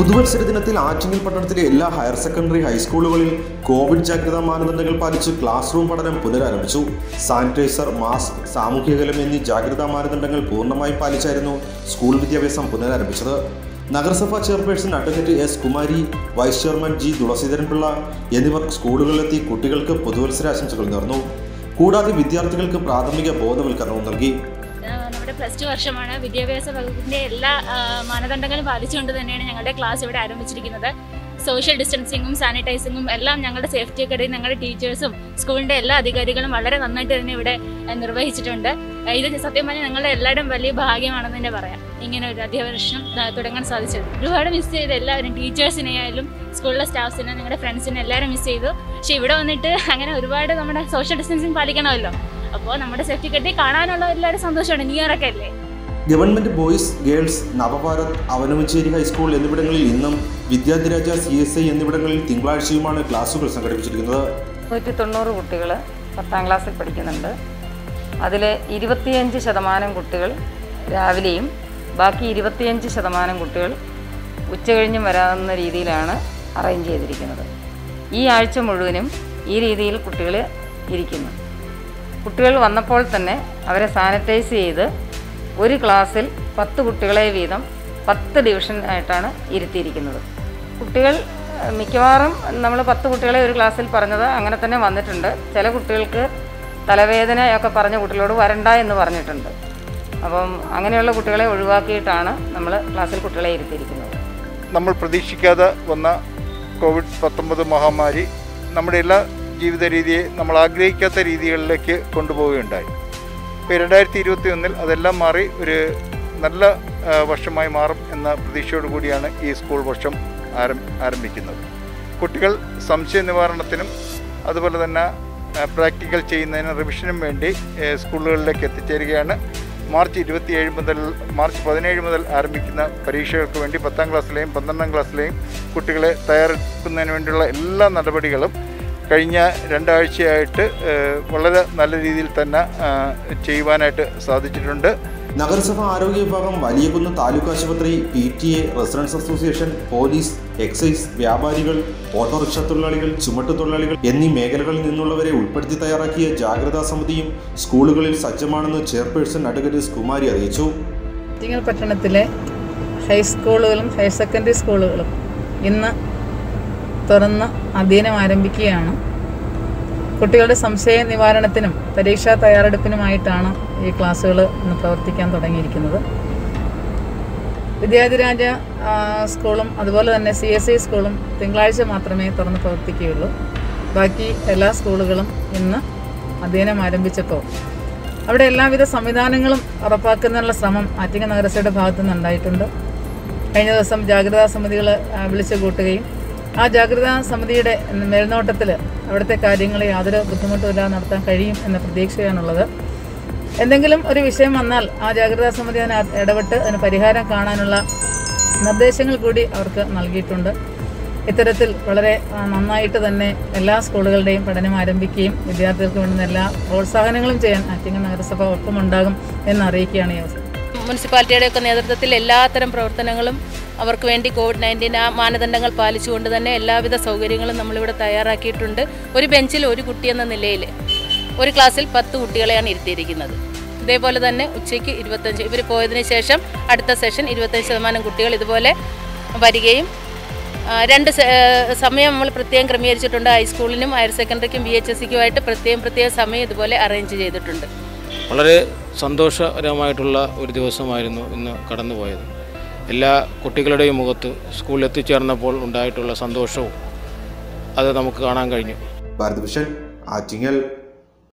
പുതുവത്സര ദിനത്തിൽ ആറ്റിങ്ങൽ പട്ടണത്തിലെ എല്ലാ ഹയർ സെക്കൻഡറി ഹൈസ്കൂളുകളിൽ കോവിഡ് ജാഗ്രതാ മാനദണ്ഡങ്ങൾ പാലിച്ച് ക്ലാസ് റൂം പഠനം പുനരാരംഭിച്ചു സാനിറ്റൈസർ മാസ്ക് സാമൂഹ്യകലം എന്നീ ജാഗ്രതാ മാനദണ്ഡങ്ങൾ പൂർണ്ണമായും പാലിച്ചായിരുന്നു സ്കൂൾ വിദ്യാഭ്യാസം പുനരാരംഭിച്ചത് നഗരസഭാ chairperson advocate S Kumari vice chairman G Thulasidharan Pillai എന്നിവർ സ്കൂളുകളിലെത്തി കുട്ടികൾക്ക് പുതുവത്സരാശംസകൾ നേർന്നു കൂടാതെ വിദ്യാർത്ഥികൾക്ക് പ്രാഥമിക ബോധവൽക്കരണവും നൽകി ആഹ് നമ്മുടെ പ്ലസ് ടു വർഷമാണ് വിദ്യാഭ്യാസ വകുപ്പിന്റെ എല്ലാ ആഹ് മാനദണ്ഡങ്ങളും പാലിച്ചുകൊണ്ട് തന്നെയാണ് ഞങ്ങളുടെ ക്ലാസ് ഇവിടെ ആരംഭിച്ചിരിക്കുന്നത് സോഷ്യൽ ഡിസ്റ്റൻസിങ്ങും സാനിറ്റൈസിങ്ങും എല്ലാം ഞങ്ങളുടെ സേഫ്റ്റിയൊക്കെ ഇടയിൽ ഞങ്ങളുടെ ടീച്ചേഴ്സും സ്കൂളിന്റെ എല്ലാ അധികാരികളും വളരെ നന്നായിട്ട് തന്നെ ഇവിടെ ആഹ് നിർവഹിച്ചിട്ടുണ്ട് ആഹ് ഇത് സത്യം പറഞ്ഞാൽ ഞങ്ങളുടെ എല്ലാവരുടെയും വലിയ ഭാഗ്യമാണെന്ന് തന്നെ പറയാം ഇങ്ങനെ ഒരു അധ്യാപനം ആഹ് തുടങ്ങാൻ സാധിച്ചത് ഒരുപാട് മിസ് ചെയ്ത് എല്ലാവരും ടീച്ചേഴ്സിനെ ആയാലും സ്കൂളിലെ സ്റ്റാഫ്സിനെ ഞങ്ങളുടെ ഫ്രണ്ട്സിനെ എല്ലാവരും മിസ് ചെയ്തു പക്ഷെ ഇവിടെ വന്നിട്ട് അങ്ങനെ ഒരുപാട് നമ്മുടെ സോഷ്യൽ ഡിസ്റ്റൻസിങ് പാലിക്കണമല്ലോ അപ്പോൾ നമ്മുടെ സേഫ്റ്റി കെട്ടി കാണാനുള്ള എല്ലാവരും സന്തോഷമാണ് ന്യൂ ഇയർ ഒക്കെ അല്ലേ government boys girls Navabharat Avanamachery high school എന്നിവിടങ്ങളിൽ ഇന്നും വിദ്യാധിരാജ സി എസ് ഐ എന്നിവിടങ്ങളിൽ തിങ്കളാഴ്ചയുമാണ് ക്ലാസുകൾ സംഘടിപ്പിച്ചിരിക്കുന്നത് നൂറ്റി തൊണ്ണൂറ് കുട്ടികൾ പത്താം ക്ലാസ്സിൽ പഠിക്കുന്നുണ്ട് അതിൽ ഇരുപത്തിയഞ്ച് ശതമാനം കുട്ടികൾ രാവിലെയും ബാക്കി ഇരുപത്തിയഞ്ച് ശതമാനം കുട്ടികൾ ഉച്ചകഴിഞ്ഞും വരാവുന്ന രീതിയിലാണ് അറേഞ്ച് ചെയ്തിരിക്കുന്നത് ഈ ആഴ്ച മുഴുവനും ഈ രീതിയിൽ കുട്ടികൾ ഇരിക്കുന്നു കുട്ടികൾ വന്നപ്പോൾ തന്നെ അവരെ സാനിറ്റൈസ് ചെയ്ത് ഒരു ക്ലാസ്സിൽ പത്ത് കുട്ടികളെ വീതം പത്ത് ഡിവിഷൻ ആയിട്ടാണ് ഇരുത്തിയിരിക്കുന്നത് കുട്ടികൾ ഏഹ്, മിക്കവാറും നമ്മൾ പത്ത് കുട്ടികളെ ഒരു ക്ലാസ്സിൽ പറഞ്ഞത് അങ്ങനെ തന്നെ വന്നിട്ടുണ്ട് ചില കുട്ടികൾക്ക് തലവേദനയൊക്കെ പറഞ്ഞ കുട്ടികളോട് വരണ്ട എന്ന് പറഞ്ഞിട്ടുണ്ട് അപ്പം അങ്ങനെയുള്ള കുട്ടികളെ ഒഴിവാക്കിയിട്ടാണ് നമ്മൾ ക്ലാസ്സിൽ കുട്ടികളെ ഇരുത്തിയിരിക്കുന്നത് നമ്മൾ പ്രതീക്ഷിക്കാതെ വന്ന കോവിഡ് പത്തൊമ്പത് മഹാമാരി നമ്മുടെ എല്ലാ ജീവിത രീതിയെ നമ്മൾ ആഗ്രഹിക്കാത്ത രീതികളിലേക്ക് കൊണ്ടുപോവുകയുണ്ടായി ഇപ്പോൾ രണ്ടായിരത്തി ഇരുപത്തി ഒന്നിൽ അതെല്ലാം മാറി ഒരു നല്ല ആ, വർഷമായി മാറും എന്ന പ്രതീക്ഷയോടു കൂടിയാണ് ഈ സ്കൂൾ വർഷം ആരം ആരംഭിക്കുന്നത് കുട്ടികൾ സംശയ നിവാരണത്തിനും അതുപോലെ തന്നെ ആ, പ്രാക്ടിക്കൽ ചെയ്യുന്നതിനും റിവിഷനും വേണ്ടി ഏ, സ്കൂളുകളിലേക്ക് എത്തിച്ചേരുകയാണ് മാർച്ച് ഇരുപത്തിയേഴ് മുതൽ മാർച്ച് പതിനേഴ് മുതൽ ആരംഭിക്കുന്ന പരീക്ഷകൾക്ക് വേണ്ടി പത്താം ക്ലാസ്സിലെയും പന്ത്രണ്ടാം ക്ലാസ്സിലെയും കുട്ടികളെ തയ്യാറെടുക്കുന്നതിന് വേണ്ടിയുള്ള എല്ലാ നടപടികളും കഴിഞ്ഞ രണ്ടാഴ്ചയായിട്ട് ഏഹ്, വളരെ നല്ല രീതിയിൽ തന്നെ ആ, ചെയ്യുവാനായിട്ട് സാധിച്ചിട്ടുണ്ട് നഗരസഭ ആരോഗ്യ വിഭാഗം വലിയകുന്ന് താലൂക്ക് ആശുപത്രി P T A residents association police excise വ്യാപാരികൾ ഓട്ടോറിക്ഷ തൊഴിലാളികൾ ചുമട്ടുതൊഴിലാളികൾ എന്നീ മേഖലകളിൽ നിന്നുള്ളവരെ ഉൾപ്പെടുത്തി തയ്യാറാക്കിയ ജാഗ്രതാ സമിതിയും സ്കൂളുകളിൽ സജ്ജമാണെന്ന് ചെയർപേഴ്സൺ അഡ്വക്കേറ്റ് എസ് കുമാരി അറിയിച്ചു ആറ്റിങ്ങൽ പട്ടണത്തിലെ ഹൈസ്കൂളുകളും ഹയർ സെക്കൻഡറി സ്കൂളുകളും ഇന്ന് തുറന്ന് അധ്യയനം ആരംഭിക്കുകയാണ് കുട്ടികളുടെ സംശയ നിവാരണത്തിനും പരീക്ഷാ തയ്യാറെടുപ്പിനുമായിട്ടാണ് ഈ ക്ലാസ്സുകൾ ഇന്ന് പ്രവർത്തിക്കാൻ തുടങ്ങിയിരിക്കുന്നത് വിദ്യാധിരാജ ആ, സ്കൂളും അതുപോലെ തന്നെ സി എസ് ഐ സ്കൂളും തിങ്കളാഴ്ച മാത്രമേ തുറന്ന് പ്രവർത്തിക്കുകയുള്ളൂ ബാക്കി എല്ലാ സ്കൂളുകളും ഇന്ന് അധ്യയനം ആരംഭിച്ചപ്പോൾ അവിടെ എല്ലാവിധ സംവിധാനങ്ങളും ഉറപ്പാക്കുന്നതിനുള്ള ശ്രമം ആറ്റിങ്ങൽ നഗരസഭയുടെ ഭാഗത്തു നിന്നുണ്ടായിട്ടുണ്ട് കഴിഞ്ഞ ദിവസം ജാഗ്രതാ സമിതികൾ വിളിച്ചു കൂട്ടുകയും ആ ജാഗ്രതാ സമിതിയുടെ മേൽനോട്ടത്തിൽ അവിടുത്തെ കാര്യങ്ങൾ യാതൊരു ബുദ്ധിമുട്ടുമില്ലാതെ നടത്താൻ കഴിയും എന്ന പ്രതീക്ഷയാണുള്ളത് എന്തെങ്കിലും ഒരു വിഷയം വന്നാൽ ആ ജാഗ്രതാ സമിതി അതിന് ഇടപെട്ട് അതിന് പരിഹാരം കാണാനുള്ള നിർദ്ദേശങ്ങൾ കൂടി അവർക്ക് നൽകിയിട്ടുണ്ട് ഇത്തരത്തിൽ വളരെ ആ, നന്നായിട്ട് തന്നെ എല്ലാ സ്കൂളുകളുടെയും പഠനം ആരംഭിക്കുകയും വിദ്യാർത്ഥികൾക്ക് വേണ്ടുന്ന എല്ലാ പ്രോത്സാഹനങ്ങളും ചെയ്യാൻ ആറ്റിങ്ങൽ നഗരസഭ ഒപ്പമുണ്ടാകും എന്ന് അറിയിക്കുകയാണ് ഈ അവസരം മുനിസിപ്പാലിറ്റിയുടെ ഒക്കെ നേതൃത്വത്തിൽ എല്ലാത്തരം പ്രവർത്തനങ്ങളും അവർക്ക് വേണ്ടി കോവിഡ് നയൻറ്റീൻ ആ മാനദണ്ഡങ്ങൾ പാലിച്ചുകൊണ്ട് തന്നെ എല്ലാവിധ സൗകര്യങ്ങളും നമ്മളിവിടെ തയ്യാറാക്കിയിട്ടുണ്ട് ഒരു ബെഞ്ചിൽ ഒരു കുട്ടി എന്ന നിലയിൽ ഒരു ക്ലാസ്സിൽ പത്ത് കുട്ടികളെയാണ് ഇരുത്തിയിരിക്കുന്നത് ഇതേപോലെ തന്നെ ഉച്ചയ്ക്ക് ഇരുപത്തഞ്ച് ഇവർ പോയതിന് ശേഷം അടുത്ത സെഷൻ ഇരുപത്തഞ്ച് ശതമാനം കുട്ടികൾ ഇതുപോലെ വരികയും ആ, രണ്ട് സെ- ഏ, സമയം നമ്മൾ പ്രത്യേകം ക്രമീകരിച്ചിട്ടുണ്ട് ഹൈസ്കൂളിനും ഹയർ സെക്കൻഡറിക്കും ബി എച്ച് എസ് സിക്കുമായിട്ട് പ്രത്യേകം പ്രത്യേക സമയം ഇതുപോലെ അറേഞ്ച് ചെയ്തിട്ടുണ്ട് വളരെ സന്തോഷകരമായിട്ടുള്ള ഒരു ദിവസമായിരുന്നു ഇന്ന് കടന്നുപോയത് എല്ലാ കുട്ടികളുടെയും മുഖത്ത് സ്കൂളിൽ എത്തിച്ചേർന്നപ്പോൾ ഉണ്ടായിട്ടുള്ള സന്തോഷവും അത് നമുക്ക് കാണാൻ കഴിഞ്ഞു ഭാരത് വിഷൻ ആറ്റിങ്ങൽ